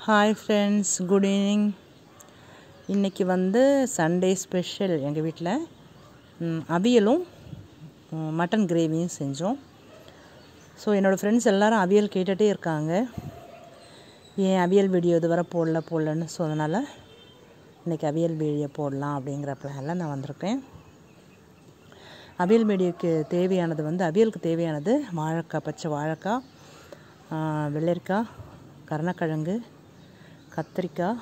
hi friends good evening இன்றைக்கி வந்து Sunday special எங்கள் வீட்டில் ம், அவியலும் ம், மட்டன் கிரேவியும் செஞ்சோம் ஸோ என்னோடய ஃப்ரெண்ட்ஸ் எல்லாரும் அவியல் கேட்டுகிட்டே இருக்காங்க ஏன் அவியல் வீடியோ இது வரை போடல போடலன்னு ஸோ அதனால் இன்றைக்கி அவியல் வீடியோ போடலாம் அப்படிங்கிற பிளானில் நான் வந்திருக்கேன் அவியல் மீடியாவுக்கு தேவையானது வந்து அவியலுக்கு தேவையானது வாழைக்காய் பச்சை வாழைக்காய் ஆ, வெள்ளரிக்காய் கருணக்கிழங்கு கத்திரிக்காய்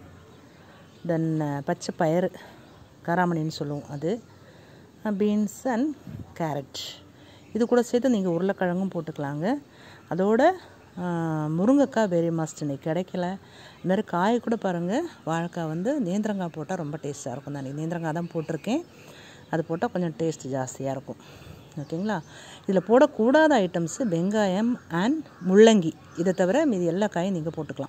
தென் பச்சை பயிறு காராமணின்னு சொல்லுவோம் அது பீன்ஸ் அண்ட் கேரட் இது கூட சேர்த்து நீங்கள் உருளைக்கிழங்கும் போட்டுக்கலாங்க அதோட ஆ, முருங்கைக்காய் வெரி மஸ்ட் இன்னைக்கு கிடைக்கல இது மாதிரி காய் கூட பாருங்கள் வாழைக்காய் வந்து நேந்திரங்காய் போட்டால் ரொம்ப டேஸ்ட்டாக இருக்கும் நான் இன்னைக்கு நேந்திரங்காய் தான் போட்டிருக்கேன் அது போட்டால் கொஞ்சம் டேஸ்ட் ஜாஸ்தியாக இருக்கும் ஓகேங்களா இதில் போடக்கூடாத ஐட்டம்ஸு வெங்காயம் அண்ட் முள்ளங்கி இதை தவிர மீதி எல்லா காயும் நீங்கள் போட்டுக்கலாம்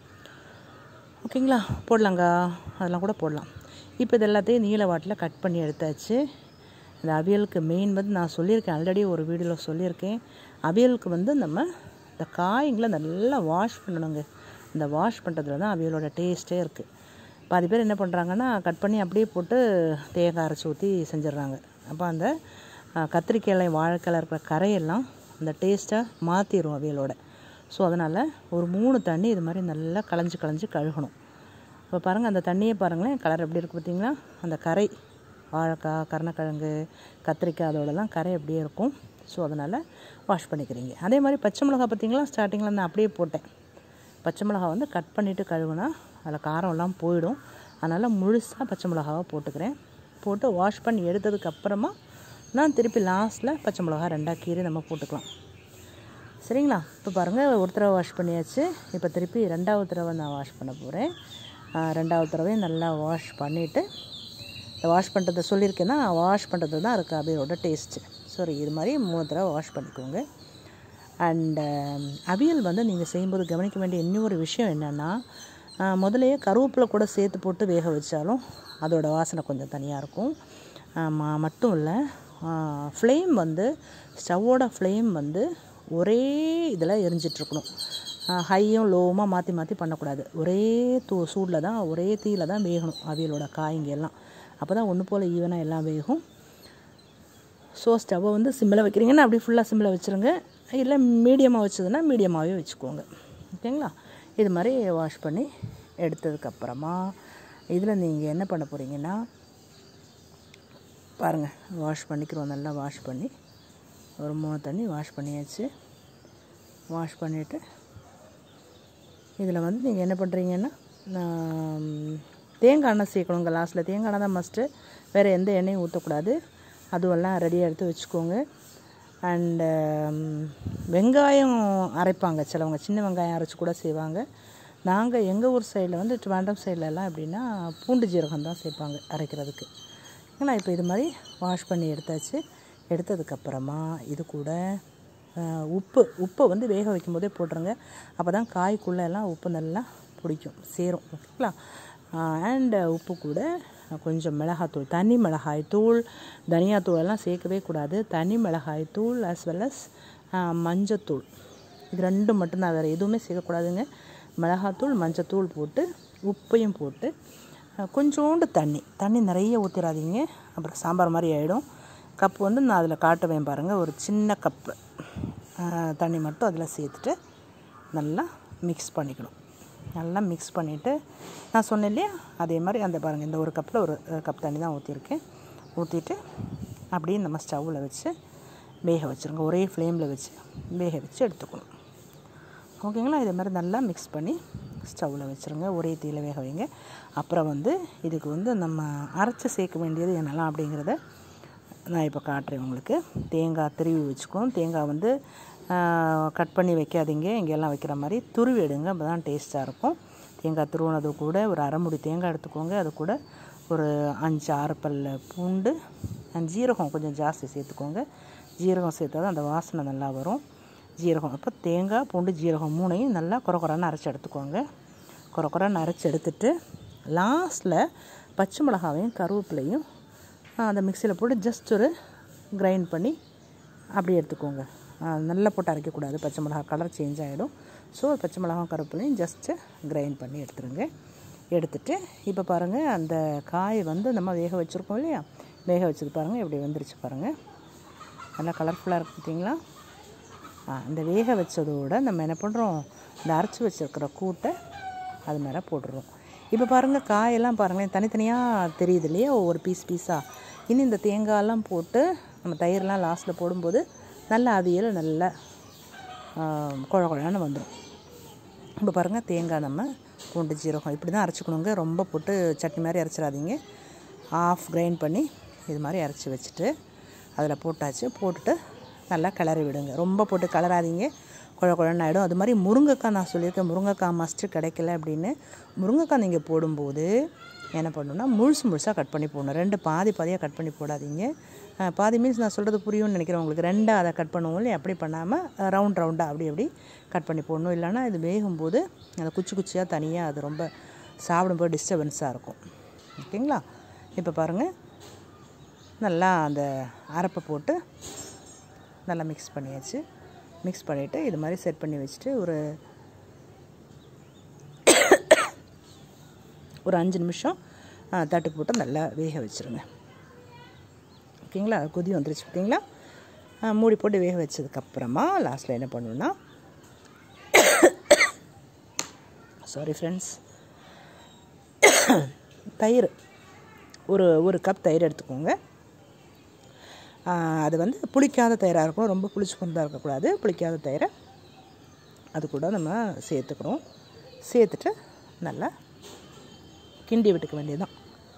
ஓகேங்களா போடலாங்க அதெல்லாம் கூட போடலாம் இப்போ இது எல்லாத்தையும் நீல வாட்டில் கட் பண்ணி எடுத்தாச்சு இந்த அவியலுக்கு மெயின் வந்து நான் சொல்லியிருக்கேன் ஆல்ரெடி ஒரு வீடியோவில் சொல்லியிருக்கேன் அவியலுக்கு வந்து நம்ம இந்த காய்ங்களை நல்லா வாஷ் பண்ணணுங்க இந்த வாஷ் பண்ணுறதுல தான் அவியலோட டேஸ்ட்டே இருக்குது பாதி பேர் என்ன பண்ணுறாங்கன்னா கட் பண்ணி அப்படியே போட்டு தேங்காய் அரைச்சி ஊற்றி செஞ்சிடுறாங்க அப்போ அந்த அஹ், கத்திரிக்காயில வாழைக்காயில் இருக்கிற கரையெல்லாம் அந்த டேஸ்ட்டை மாற்றிடும் அவியலோட ஸோ அதனால் ஒரு மூணு தண்ணி இது மாதிரி நல்லா களைஞ்சு களைஞ்சு கழுகணும் இப்போ பாருங்கள் அந்த தண்ணியை பாருங்களேன் கலர் எப்படி இருக்குது பார்த்தீங்களா அந்த கரை வாழைக்காய் கருணக்கிழங்கு கத்திரிக்காய் அதோடலாம் கரை அப்படியே இருக்கும் ஸோ அதனால் வாஷ் பண்ணிக்கிறீங்க அதே மாதிரி பச்சை மிளகா பார்த்தீங்களா ஸ்டார்டிங்கில் நான் அப்படியே போட்டேன் பச்சை மிளகா வந்து கட் பண்ணிவிட்டு கழுவுனா அதில் காரம்லாம் போயிடும் அதனால் முழுசாக பச்சை மிளகாவை போட்டுக்கிறேன் போட்டு வாஷ் பண்ணி எடுத்ததுக்கு அப்புறமா நான் திருப்பி லாஸ்ட்டில் பச்சை மிளகா ரெண்டாக கீறி நம்ம போட்டுக்கலாம் சரிங்களா இப்போ பாருங்கள் ஒரு தடவை வாஷ் பண்ணியாச்சு இப்போ திருப்பி ரெண்டாவது தடவை நான் வாஷ் பண்ண போகிறேன் ரெண்டாவது தடவையும் நல்லா வாஷ் பண்ணிவிட்டு இந்த வாஷ் பண்ணுறதை சொல்லியிருக்கேன்னா வாஷ் பண்ணுறது தான் இருக்குது அவியலோட டேஸ்ட்டு சாரி இது மாதிரி மூணு தடவை வாஷ் பண்ணிக்கோங்க அண்டு அவியல் வந்து நீங்கள் செய்யும்போது கவனிக்க வேண்டிய இன்னொரு விஷயம் என்னென்னா முதலையே கருவேப்பிலை கூட சேர்த்து போட்டு வேக வச்சாலும் அதோட வாசனை கொஞ்சம் தனியாக இருக்கும் ஆமா, மட்டும் இல்லை ஃப்ளேம் வந்து ஸ்டவ்வோட ஃப்ளேம் வந்து ஒரே இதில் எரிஞ்சிட்ருக்கணும் ஹையும் லோவுமாக மாற்றி மாற்றி பண்ணக்கூடாது ஒரே தூ சூடில் தான் ஒரே தீயில தான் வேகணும் அவியலோட காய்ங்க எல்லாம் அப்போ தான் ஒன்று போல் ஈவனாக எல்லாம் வேகும் ஸோ ஸ்டவ்வை வந்து சிம்மில் வைக்கிறீங்கன்னா அப்படியே ஃபுல்லாக சிம்மில் வச்சுருங்க இல்லை மீடியமாக வச்சதுன்னா மீடியமாகவே வச்சுக்கோங்க ஓகேங்களா இது மாதிரி வாஷ் பண்ணி எடுத்ததுக்கப்புறமா இதில் நீங்கள் என்ன பண்ண போகிறீங்கன்னா பாருங்கள் வாஷ் பண்ணிக்கிறோம் நல்லா வாஷ் பண்ணி ஒரு மூணு தண்ணி வாஷ் பண்ணியாச்சு வாஷ் பண்ணிவிட்டு இதில் வந்து நீங்கள் என்ன பண்ணுறீங்கன்னா நான் தேங்காய் எண்ணெய் சேர்க்கணுங்க லாஸ்ட்டில் தேங்காய் எண்ணெய் தான் மஸ்ட்டு வேறு எந்த எண்ணெயும் ஊற்றக்கூடாது அதுவெல்லாம் ரெடியாக எடுத்து வச்சுக்கோங்க அண்டு வெங்காயம் அரைப்பாங்க சிலவங்க சின்ன வெங்காயம் அரைச்சி கூட செய்வாங்க நாங்கள் எங்கள் ஊர் சைடில் வந்து ட்ரிவாண்டம் சைட்லலாம் எப்படின்னா பூண்டு ஜீரகம் தான் சேர்ப்பாங்க அரைக்கிறதுக்கு ஏன்னா இப்போ இது மாதிரி வாஷ் பண்ணி எடுத்தாச்சு எடுத்ததுக்கப்புறமா இது கூட ஆஹ், உப்பு உப்பை வந்து வேக வைக்கும் போதே போட்டுருங்க அப்போ தான் காய்க்குள்ளே எல்லாம் உப்பு நல்லா பிடிக்கும் சேரும் ஓகேங்களா அண்ட் உப்பு கூட கொஞ்சம் மிளகாத்தூள் தனி மிளகாய் தூள் தனியாத்தூள் எல்லாம் சேர்க்கவே கூடாது தனி மிளகாய் தூள் as well as ஆஹ், மஞ்சத்தூள் இது ரெண்டும் மட்டும்தான் வேறு எதுவுமே சேர்க்கக்கூடாதுங்க மிளகாத்தூள் மஞ்சத்தூள் போட்டு உப்பையும் போட்டு அஹ், கொஞ்சோண்டு தண்ணி தண்ணி நிறைய ஊற்றிடாதீங்க அப்புறம் சாம்பார் மாதிரி ஆகிடும் கப்பு வந்து நான் அதில் காட்டுவேன் பாருங்கள் ஒரு சின்ன கப்பு அஹ், தண்ணி மட்டும் அதில் சேர்த்துட்டு நல்லா மிக்ஸ் பண்ணிக்கணும் நல்லா மிக்ஸ் பண்ணிவிட்டு நான் சொன்னேன் இல்லையா அதே மாதிரி அந்த பாருங்கள் இந்த ஒரு கப்பில் ஒரு கப் தண்ணி தான் ஊற்றிருக்கேன் ஊற்றிட்டு அப்படியே நம்ம ஸ்டவ்வில் வச்சு வேக வச்சுருங்க ஒரே ஃப்ளேமில் வச்சு வேக வச்சு எடுத்துக்கணும் ஓகேங்களா இதே மாதிரி நல்லா மிக்ஸ் பண்ணி ஸ்டவ்வில் வச்சுருங்க ஒரே தீயில வேக வைங்க அப்புறம் வந்து இதுக்கு வந்து நம்ம அரைச்சி சேர்க்க வேண்டியது என்னெல்லாம் அப்படிங்கிறத நான் இப்போ காட்டுறேன் உங்களுக்கு தேங்காய் திருவி வச்சுக்கோம் தேங்காய் வந்து கட் பண்ணி வைக்காதீங்க இங்கெல்லாம் வைக்கிற மாதிரி துருவி எடுங்க அப்போ தான் டேஸ்ட்டாக இருக்கும் தேங்காய் துருவினது கூட ஒரு அரை முடி தேங்காய் எடுத்துக்கோங்க அது கூட ஒரு அஞ்சு ஆறு பல்ல பூண்டு அண்ட் ஜீரகம் கொஞ்சம் ஜாஸ்தி சேர்த்துக்கோங்க ஜீரகம் சேர்த்தா தான் அந்த வாசனை நல்லா வரும் ஜீரகம் அப்போ தேங்காய் பூண்டு ஜீரகம் மூணையும் நல்லா குறை குறைன்னு அரைச்சி எடுத்துக்கோங்க குறை குறைன்னு அரைச்சி எடுத்துட்டு லாஸ்ட்டில் பச்சை மிளகாவையும் கருவேப்பிலையும் அந்த மிக்சியில் போட்டு ஜஸ்ட் ஒரு கிரைண்ட் பண்ணி அப்படி எடுத்துக்கோங்க ஆ, நல்லா போட்டு அரைக்கக்கூடாது பச்சை மிளகா கலர் சேஞ்ச் ஆகிடும் ஸோ பச்சை மிளகாய் கருப்புலையும் ஜஸ்ட்டு கிரைண்ட் பண்ணி எடுத்துருங்க எடுத்துட்டு இப்போ பாருங்கள் அந்த காய் வந்து நம்ம வேக வச்சுருக்கோம் இல்லையா வேக வச்சது பாருங்கள் எப்படி வந்துருச்சு பாருங்கள் நல்லா கலர்ஃபுல்லாக இருக்கு பார்த்தீங்களா ஆ இந்த வேக வச்சதோட நம்ம என்ன பண்ணுறோம் இந்த அரைச்சி வச்சுருக்கிற கூட்டை அது மேலே போட்டுடுறோம் இப்போ பாருங்கள் காயெல்லாம் பாருங்களேன் தனித்தனியாக தெரியுது இல்லையா ஒவ்வொரு பீஸ் பீஸாக இனி இந்த தேங்காயெல்லாம் போட்டு நம்ம தயிர்லாம் லாஸ்ட்டில் போடும்போது நல்ல அவியல் நல்ல குழ குழன்னு வந்துடும் இப்போ பாருங்கள் தேங்காய் நம்ம பூண்டு ஜீரகம் இப்படி தான் அரைச்சிக்கணுங்க ரொம்ப போட்டு சட்னி மாதிரி அரைச்சிடாதீங்க ஆஃப் கிரைண்ட் பண்ணி இது மாதிரி அரைச்சி வச்சுட்டு அதில் போட்டாச்சு போட்டுட்டு நல்லா கிளறி விடுங்க ரொம்ப போட்டு கிளறாதீங்க குழ குழன்னு ஆகிடும் அது மாதிரி முருங்கைக்காய் நான் சொல்லியிருக்கேன் முருங்கைக்காய் மஸ்ட்டு கிடைக்கல அப்படின்னு முருங்கைக்காய் நீங்கள் போடும்போது என்ன பண்ணணும்னா முழுசு முழுசாக கட் பண்ணி போடணும் ரெண்டு பாதி பாதியாக கட் பண்ணி போடாதீங்க அஹ், பாதி மீன்ஸ் நான் சொல்கிறது புரியும்னு நினைக்கிறேன் உங்களுக்கு ரெண்டாக அதை கட் பண்ணுவோம் இல்லையா அப்படி பண்ணாமல் ரவுண்ட் ரவுண்டாக அப்படி அப்படி கட் பண்ணி போடணும் இல்லைன்னா இது வேகும்போது அந்த குச்சி குச்சியாக தனியாக அது ரொம்ப சாப்பிடும்போது டிஸ்டர்பன்ஸாக இருக்கும் ஓகேங்களா இப்போ பாருங்கள் நல்லா அந்த அரைப்பை போட்டு நல்லா மிக்ஸ் பண்ணியாச்சு மிக்ஸ் பண்ணிவிட்டு இது மாதிரி செட் பண்ணி வச்சுட்டு ஒரு ஒரு அஞ்சு நிமிஷம் ஆ, தட்டுக்கு போட்டு நல்லா வேக வச்சுருங்க ஓகேங்களா கொதி வந்துருச்சு பார்த்தீங்களா ஆ, மூடி போட்டு வேக வச்சதுக்கப்புறமா லாஸ்ட்டில் என்ன பண்ணணுன்னா சாரி ஃப்ரெண்ட்ஸ் தயிர் ஒரு ஒரு கப் தயிர் எடுத்துக்கோங்க ஆ, அது வந்து புளிக்காத தயிராக இருக்கணும் ரொம்ப புளிச்சு கொண்டதாக இருக்கக்கூடாது புளிக்காத தயிரை அது கூட நம்ம சேர்த்துக்கிறோம் சேர்த்துட்டு நல்லா கிண்டி விட்டுக்க வேண்டியதுதான்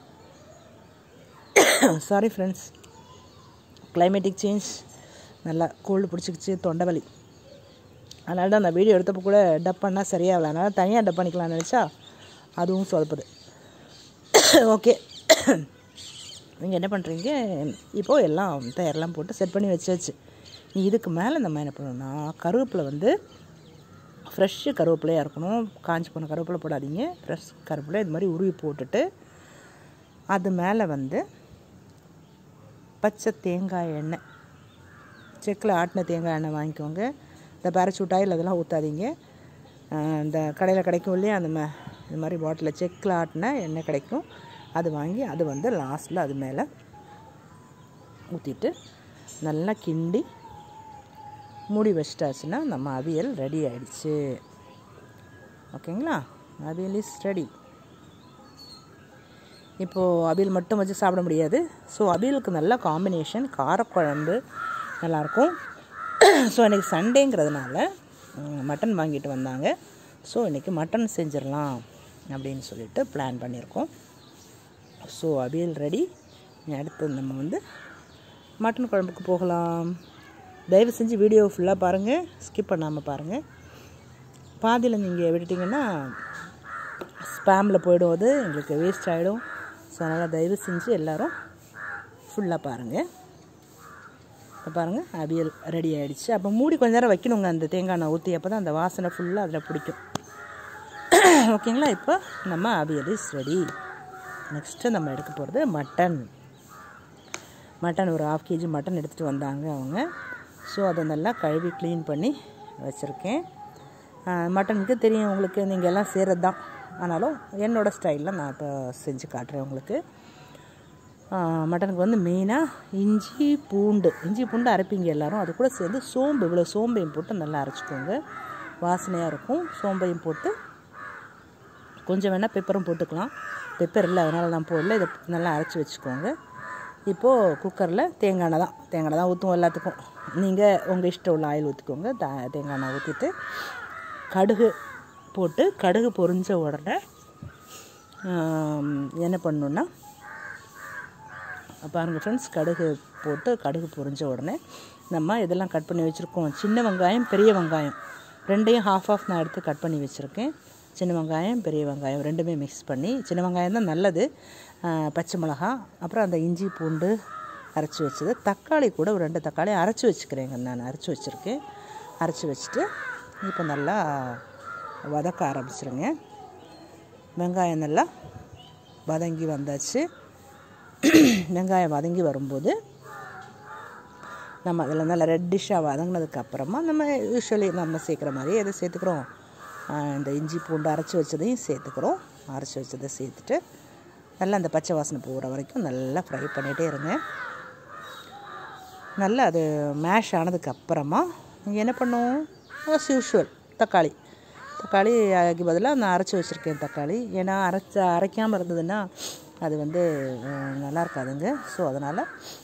சாரி ஃப்ரெண்ட்ஸ் கிளைமேட்டிக் சேஞ்ச் நல்லா கோல்டு பிடிச்சிக்கிச்சு தொண்டை வலி அதனால தான் அந்த வீடியோ எடுத்தப்போ கூட டப் பண்ணால் சரியாகல அதனால் தனியாக டப் பண்ணிக்கலாம்னு நினச்சா அதுவும் சொதப்புது ஓகே நீங்கள் என்ன பண்ணுறீங்க இப்போது எல்லாம் தயாரெல்லாம் போட்டு செட் பண்ணி வச்சாச்சு நீ இதுக்கு மேலே நம்ம என்ன பண்ணணும்னா கருவேப்பிலை வந்து ஃப்ரெஷ்ஷு கருவேப்பிலையாக இருக்கணும் காஞ்சி போன கருவேப்பிலை போடாதீங்க ஃப்ரெஷ் கருவேப்பிலை இது மாதிரி உருவி போட்டுட்டு அது மேலே வந்து பச்சை தேங்காய் எண்ணெய் செக்கில் ஆட்டின தேங்காய் எண்ணெய் வாங்கிக்கோங்க இந்த பேரச்சூட் ஆயில் அதெல்லாம் ஊற்றாதீங்க ஆஹ் இந்த கடையில் கிடைக்கும் இல்லையா அந்த மா இது மாதிரி பாட்டிலில் செக்கில் ஆட்டின எண்ணெய் கிடைக்கும் அது வாங்கி அது வந்து லாஸ்ட்டில் அது மேலே ஊற்றிட்டு நல்லா கிண்டி மூடி வச்சிட்டாச்சுன்னா நம்ம அவியல் ரெடி ஆயிடுச்சு ஓகேங்களா அவியல் இஸ் ரெடி இப்போது அவியல் மட்டும் வச்சு சாப்பிட முடியாது ஸோ அவியலுக்கு நல்ல காம்பினேஷன் காரக்குழம்பு நல்லாயிருக்கும் ஸோ இன்றைக்கி சண்டேங்கிறதுனால ம், மட்டன் வாங்கிட்டு வந்தாங்க ஸோ இன்றைக்கி மட்டன் செஞ்சிடலாம் அப்படின்னு சொல்லிட்டு பிளான் பண்ணியிருக்கோம் ஸோ அவியல் ரெடி அடுத்து நம்ம வந்து மட்டன் குழம்புக்கு போகலாம் தயவு செஞ்சு வீடியோ ஃபுல்லாக பாருங்கள் ஸ்கிப் பண்ணாமல் பாருங்கள் பாதியில் நீங்கள் விட்டுட்டிங்கன்னா ஸ்பேமில் போயிடும் அது எங்களுக்கு வேஸ்ட் ஆகிடும் ஸோ அதனால் தயவு செஞ்சு எல்லோரும் ஃபுல்லாக பாருங்கள் இப்போ பாருங்கள் அவியல் ரெடி ஆகிடுச்சு அப்போ மூடி கொஞ்ச நேரம் வைக்கணுங்க அந்த தேங்காய் எண்ணெய் ஊற்றி அப்போ தான் அந்த வாசனை ஃபுல்லாக அதில் பிடிக்கும் ஓகேங்களா இப்போ நம்ம அவியல் இஸ் ரெடி நெக்ஸ்ட்டு நம்ம எடுக்க போகிறது மட்டன் மட்டன் ஒரு ஆஃப் கேஜி மட்டன் எடுத்துகிட்டு வந்தாங்க அவங்க ஸோ அதை நல்லா கழுவி க்ளீன் பண்ணி வச்சுருக்கேன் மட்டனுக்கு தெரியும் உங்களுக்கு நீங்கள் எல்லாம் செய்கிறது தான் ஆனாலும் என்னோடய ஸ்டைலில் நான் இப்போ செஞ்சு காட்டுறேன் உங்களுக்கு ஆ, மட்டனுக்கு வந்து மெயினாக இஞ்சி பூண்டு இஞ்சி பூண்டு அரைப்பீங்க எல்லாரும் அது கூட சேர்ந்து சோம்பு இவ்வளோ சோம்பையும் போட்டு நல்லா அரைச்சிக்கோங்க வாசனையாக இருக்கும் சோம்பையும் போட்டு கொஞ்சம் வேணால் பெப்பரும் போட்டுக்கலாம் பெப்பர் இல்லை அதனால் நான் போடல இதை நல்லா அரைச்சி வச்சுக்கோங்க இப்போது குக்கரில் தேங்காய் எண்ணெய் தான் தேங்காய் எண்ணெய் தான் ஊற்றுவோம் எல்லாத்துக்கும் நீங்கள் உங்கள் இஷ்டம் உள்ள ஆயில் ஊற்றிக்கோங்க த தேங்காய் எண்ணெய் ஊற்றிட்டு கடுகு போட்டு கடுகு பொரிஞ்ச உடனே ஆம், என்ன பண்ணணுன்னா பாருங்கள் ஃப்ரெண்ட்ஸ் கடுகு போட்டு கடுகு பொரிஞ்ச உடனே நம்ம இதெல்லாம் கட் பண்ணி வச்சுருக்கோம் சின்ன வெங்காயம் பெரிய வெங்காயம் ரெண்டையும் ஹாஃப் ஆஃப் நான் எடுத்து கட் பண்ணி வச்சுருக்கேன் சின்ன வெங்காயம் பெரிய வெங்காயம் ரெண்டுமே மிக்ஸ் பண்ணி சின்ன வெங்காயம் தான் நல்லது ஆ, பச்சை மிளகா அப்புறம் அந்த இஞ்சி பூண்டு அரைச்சி வச்சது தக்காளி கூட ஒரு ரெண்டு தக்காளி அரைச்சி வச்சுக்கிறேங்க நான் அரைச்சி வச்சுருக்கேன் அரைச்சி வச்சுட்டு இப்போ நல்லா வதக்க ஆரம்பிச்சிருங்க வெங்காயம் நல்லா வதங்கி வந்தாச்சு வெங்காயம் வதங்கி வரும்போது நம்ம அதில் நல்லா ரெட்டிஷாக வதங்கினதுக்கு அப்புறமா நம்ம யூஸ்வலி நம்ம சேர்க்குற மாதிரி எதை சேர்த்துக்கிறோம் ஆஹ், இந்த இஞ்சி பூண்டு அரைச்சி வச்சதையும் சேர்த்துக்கிறோம் அரைச்சி வச்சதை சேர்த்துட்டு நல்லா அந்த பச்சை வாசனை போகிற வரைக்கும் நல்லா ஃப்ரை பண்ணிகிட்டே இருங்க நல்லா அது மேஷ் ஆனதுக்கு அப்புறமா நீங்கள் என்ன பண்ணும் ஆஸ் யூஷுவல் தக்காளி தக்காளி அதுக்கு பதிலாக நான் அரைச்சி வச்சுருக்கேன் தக்காளி ஏன்னா அரைச்ச அரைக்காமல் இருந்ததுன்னா அது வந்து அஹ், நல்லா இருக்காதுங்க ஸோ அதனால்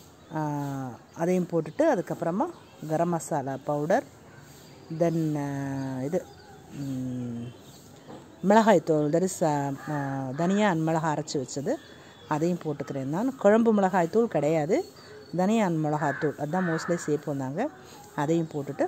அதையும் போட்டுட்டு அதுக்கப்புறமா கரம் மசாலா பவுடர் தென் இது ம், மிளகாய்த்தூள் தட் இஸ் தனியா அண்ட் மிளகாய் அரைச்சி வச்சது அதையும் போட்டுக்கிறேன் நான் குழம்பு மிளகாய் தூள் கிடையாது தனியா அண்ட் மிளகாத்தூள் அதுதான் மோஸ்ட்லி சேர்ப்போம் நாங்கள் அதையும் போட்டுட்டு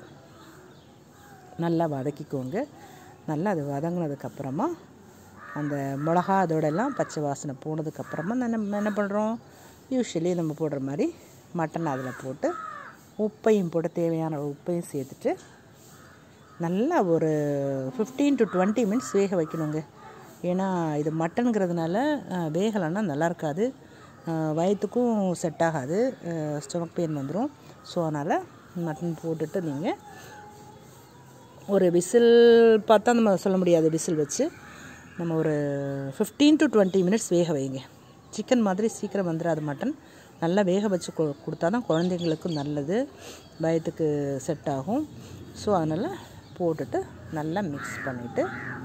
நல்லா வதக்கிக்கோங்க நல்லா அது வதங்கினதுக்கப்புறமா அந்த மிளகா அதோடெல்லாம் பச்சை வாசனை போனதுக்கப்புறமா நான் என்ன என்ன பண்ணுறோம் யூஸ்வலி நம்ம போடுற மாதிரி மட்டன் அதில் போட்டு உப்பையும் போட்டு தேவையான உப்பையும் சேர்த்துட்டு நல்லா ஒரு ஃபிஃப்டீன் டு டுவெண்ட்டி மினிட்ஸ் வேக வைக்கணுங்க ஏன்னா இது மட்டனுங்கிறதுனால அஹ், வேகலைன்னா நல்லா இருக்காது அஹ், வயிற்றுக்கும் செட் ஆகாது ஸ்டொமக் பெயின் வந்துடும் ஸோ அதனால் மட்டன் போட்டுட்டு நீங்கள் ஒரு விசில் பார்த்தா நம்ம சொல்ல முடியாது விசில் வச்சு நம்ம ஒரு ஃபிஃப்டீன் டு டுவெண்ட்டி மினிட்ஸ் வேக வைங்க சிக்கன் மாதிரி சீக்கிரம் வந்துடாது மட்டன் நல்லா வேக வச்சு கொ கொடுத்தா தான் குழந்தைங்களுக்கும் நல்லது வயிற்றுக்கு செட் ஆகும் ஸோ அதனால் போட்டுட்டு நல்லா மிக்ஸ் பண்ணிவிட்டு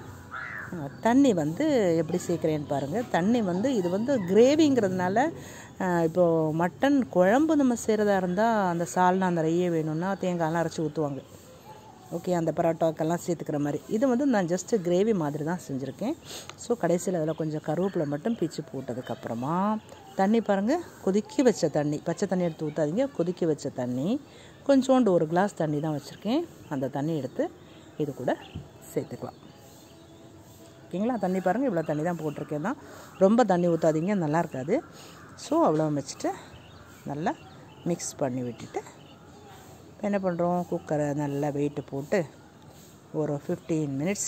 தண்ணி வந்து எப்படி சேர்க்குறேன்னு பாருங்கள் தண்ணி வந்து இது வந்து கிரேவிங்கிறதுனால இப்போது மட்டன் குழம்பு நம்ம செய்கிறதா இருந்தால் அந்த சால்னா நிறைய வேணும்னா தேங்காய்லாம் அரைச்சி ஊற்றுவாங்க ஓகே அந்த பரோட்டாக்கெல்லாம் சேர்த்துக்கிற மாதிரி இது வந்து நான் ஜஸ்ட்டு கிரேவி மாதிரி தான் செஞ்சுருக்கேன் ஸோ கடைசியில் அதில் கொஞ்சம் கருவேப்பிலை மட்டும் பிச்சு போட்டதுக்கப்புறமா தண்ணி பாருங்கள் கொதிக்க வச்ச தண்ணி பச்சை தண்ணி எடுத்து ஊற்றாதீங்க கொதிக்க வச்ச தண்ணி கொஞ்சோண்டு ஒரு கிளாஸ் தண்ணி தான் வச்சுருக்கேன் அந்த தண்ணி எடுத்து இது கூட சேர்த்துக்கலாம் ஓகேங்களா தண்ணி பாருங்கள் இவ்வளோ தண்ணி தான் போட்டிருக்கேன் தான் ரொம்ப தண்ணி ஊற்றாதீங்க நல்லா இருக்காது ஸோ அவ்வளோ வச்சுட்டு நல்லா மிக்ஸ் பண்ணி விட்டுட்டு இப்போ என்ன பண்ணுறோம் குக்கரை நல்லா வெயிட்டு போட்டு ஒரு ஃபிஃப்டீன் மினிட்ஸ்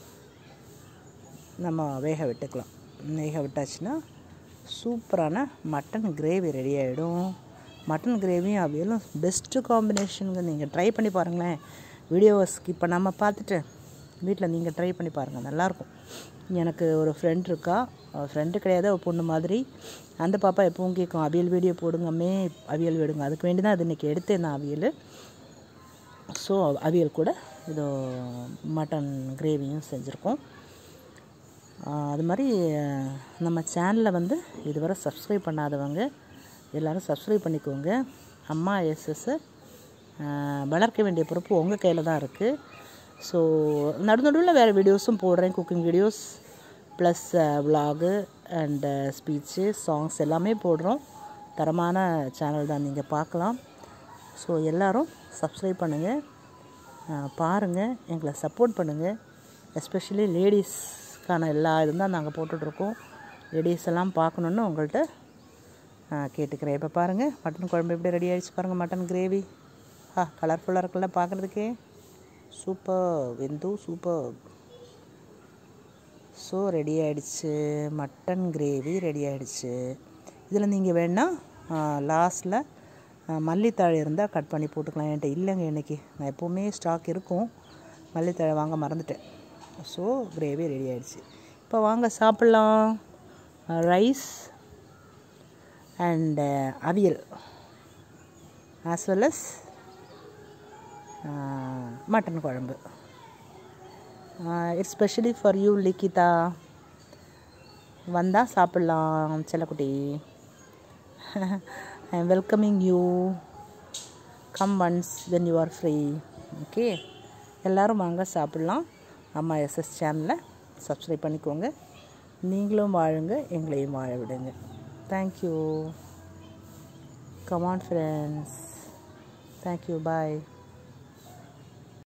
நம்ம வேக விட்டுக்கலாம் வேக விட்டாச்சுன்னா சூப்பரான மட்டன் கிரேவி ரெடி ஆகிடும் மட்டன் கிரேவியும் அவியலும் பெஸ்ட்டு காம்பினேஷனுங்க நீங்கள் ட்ரை பண்ணி பாருங்களேன் வீடியோவை ஸ்கிப் பண்ணாமல் பார்த்துட்டு வீட்டில் நீங்கள் ட்ரை பண்ணி பாருங்கள் நல்லாயிருக்கும் எனக்கு ஒரு ஃப்ரெண்ட் இருக்கா ஃப்ரெண்டு கிடையாது ஒரு பொண்ணு மாதிரி அந்த பாப்பா எப்பவும் கேட்கும் அவியல் வீடியோ போடுங்கம்மே அவியல் விடுங்க அதுக்கு வேண்டி தான் அது இன்றைக்கி எடுத்தேன் நான் அவியல் ஸோ அவியல் கூட இதோ மட்டன் கிரேவியும் செஞ்சுருக்கோம் ஆஹ் அது மாதிரி அஹ், நம்ம சேனலை வந்து இதுவரை சப்ஸ்கிரைப் பண்ணாதவங்க எல்லோரும் சப்ஸ்கிரைப் பண்ணிக்கோங்க அம்மா எஸ்எஸ்ஸை வளர்க்க வேண்டிய பொறுப்பு உங்கள் கையில் தான் இருக்குது ஸோ நடு நடுவில் வேறு வீடியோஸும் போடுறேன் cooking videos plus vlog and speech songs எல்லாமே போடுறோம் தரமான சேனல் தான் நீங்கள் பார்க்கலாம் ஸோ எல்லோரும் சப்ஸ்கிரைப் பண்ணுங்கள் பாருங்கள் எங்களை சப்போர்ட் பண்ணுங்கள் எஸ்பெஷலி லேடிஸ்க்கான எல்லா இதுவும் தான் நாங்கள் போட்டுட்ருக்கோம் லேடிஸ் எல்லாம் பார்க்கணுன்னு உங்கள்கிட்ட ஆஹ், கேட்டுக்கிறேன் இப்போ பாருங்கள் மட்டன் குழம்பு எப்படி ரெடி ஆகிடுச்சு பாருங்கள் மட்டன் கிரேவி ஆ கலர்ஃபுல்லாக இருக்குல்ல பார்க்குறதுக்கே சூப்பர் வெந்து சூப்பர் ஸோ ரெடி ஆயிடுச்சு மட்டன் கிரேவி ரெடி ஆயிடுச்சு இதில் நீங்கள் வேணால் லாஸ்ட்டில் மல்லித்தழை இருந்தால் கட் பண்ணி போட்டுக்கலாம் என்கிட்ட இல்லைங்க இன்றைக்கி நான் எப்போவுமே ஸ்டாக் இருக்கும் மல்லித்தழை வாங்க மறந்துட்டேன் ஸோ கிரேவி ரெடி ஆயிடுச்சு இப்போ வாங்க சாப்பிட்லாம் rice and avial as well as mutton kuzhambu it's specially for you Likitha வந்தால் சாப்பிட்லாம் செல்லக்குட்டி I am welcoming you come once when you are free okay எல்லோரும் வாங்க சாப்பிட்லாம் அம்மா எஸ்எஸ் சேனலை சப்ஸ்கிரைப் பண்ணிக்கோங்க நீங்களும் வாழுங்க எங்களையும் வாழ விடுங்க தேங்க்யூ கமான் ஃப்ரெண்ட்ஸ் தேங்க்யூ பாய்